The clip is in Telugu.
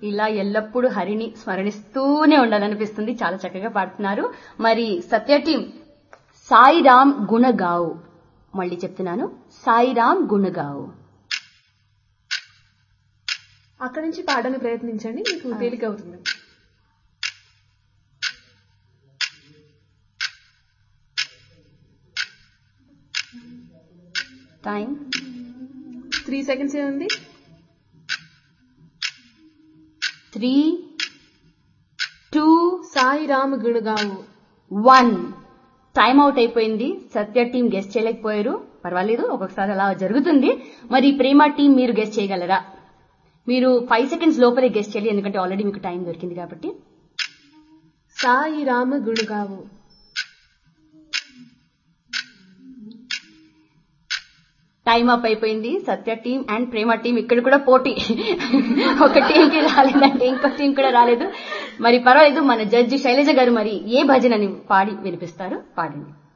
ఇలా ఎల్లప్పుడూ హరిని స్మరణిస్తూనే ఉండాలనిపిస్తుంది చాలా చక్కగా పాడుతున్నారు మరి సత్య టీం సాయిరామ్ గుణగావు మళ్ళీ చెప్తున్నాను సాయిరామ్ గుణగావు అక్కడి నుంచి పాడడానికి ప్రయత్నించండి మీకు తేలిక అవుతుంది టైం త్రీ సెకండ్స్ ఉంది త్రీ టూ సాయి రామ్ గుణగావు వన్ టైం అవుట్ అయిపోయింది సత్య టీం గెస్ట్ చేయలేకపోయారు పర్వాలేదు ఒక్కొక్కసారి అలా జరుగుతుంది మరి ప్రేమ టీం మీరు గెస్ట్ చేయగలరా మీరు ఫైవ్ సెకండ్స్ లోపలే గెస్ట్ చేయాలి ఎందుకంటే ఆల్రెడీ మీకు టైం దొరికింది కాబట్టి సాయి రామ గుణగావు టైం అప్ అయిపోయింది Satya team and Prema team ఇక్కడ కూడా పోటీ ఒక టీం కి రాలేదంటే ఇంకో టీం కూడా రాలేదు మరి పర్వాలేదు మన జడ్జి శైలజ గారు మరి ఏ భజనని పాడి వినిపిస్తారు పాడండి